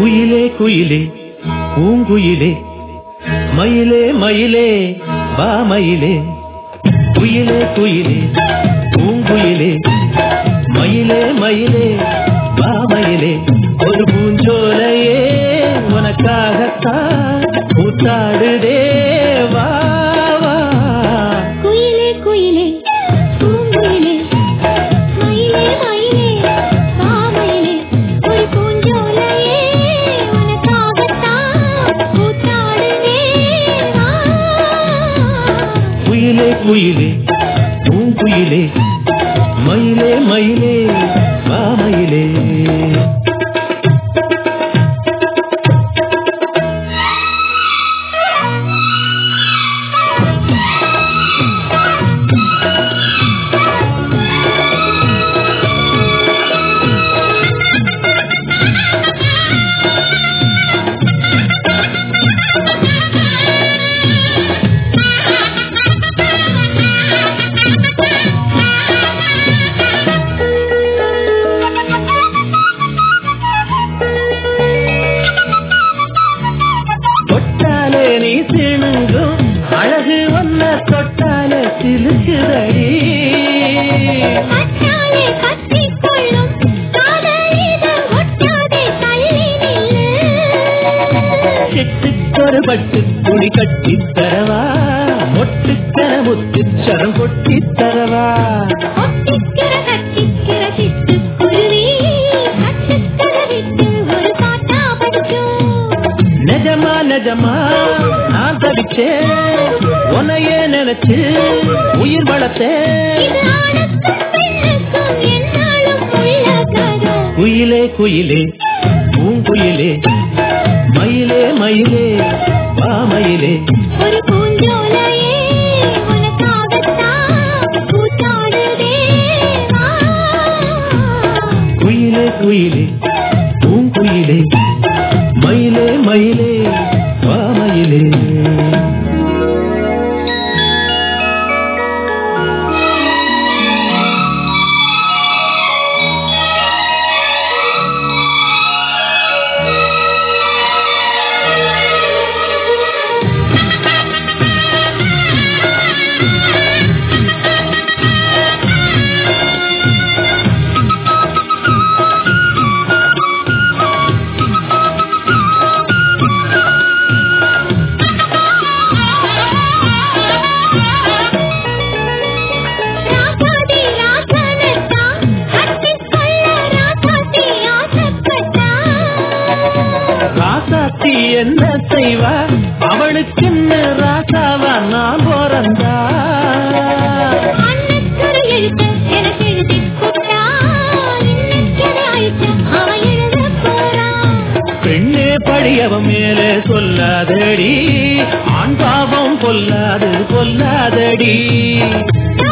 குயிலே குயிலே பூங்குயிலே மயிலே மயிலே வா மயிலே குயிலே குயிலே பூங்குயிலே மயிலே மயிலே வா மயிலே ஒரு பூஞ்சோலையே உனக்காகத்தான் கூத்தாடுதே வா வா குயிலே குயிலே பூங்குயிலே மயிலே மயிலே காமயிலே ஒரு பூஞ்சோலையே உனக்காகத்தான் கூத்தாடுவே வா குயிலே குயிலே பூங்குயிலே மயிலே மயிலே வா மயிலே தொட்டாலே நீ சிணுங்கும் அழகு ஒன்ன தொட்டாலே சிலுக்குதடி கட்டாலே கட்டிக்கொள்ளும் காதலிதழ் ஒட்டாதே தள்ளி நில்லு சிட்டுக்கொரு பட்டு துணி கட்டி தரவா மொட்டுக்கன முத்து சரம் கொட்டி தரவா ஒட்டிக்கிற கட்டிக்கிற சிட்டுக்குருவி கட்டுத்தர விட்டு ஒரு பாட்டா படிக்கும் நிஜமா நிஜமா நான் தவிச்சேன் உன்னையே நினைச்சு உயிர் வளர்த்தேன் இது ஆணுக்கும் பெண்ணுக்கும் என்னாலும் உள்ள கதை குயிலே குயிலே பூங்குயிலே மயிலே மயிலே வா மயிலே ஒரு பூஞ்சோலையே உனக்காகத்தான் கூத்தாடுதே வா. குயிலே குயிலே பூங்குயிலே மயிலே மயிலே வா மயிலே ராசாதி ராசனத்தான் கட்டிக்கொள்ள ராசாத்தி ஆசைப்பட்டா ராசாத்தி என்ன செய்வா அவளுக்குன்னு ராசாவா நான் பிறந்தா அன்னத்தொரு எழுத்து எனக்கு எழுதிக் கொட்டா. இன்னைக்கென அழிச்ச அவன் எழுதப் போறான். பெண்ணே படியவன் மேலே சொல்லாதடி ஆண் பாவம் கொல்லாது கொல்லாதடி நான்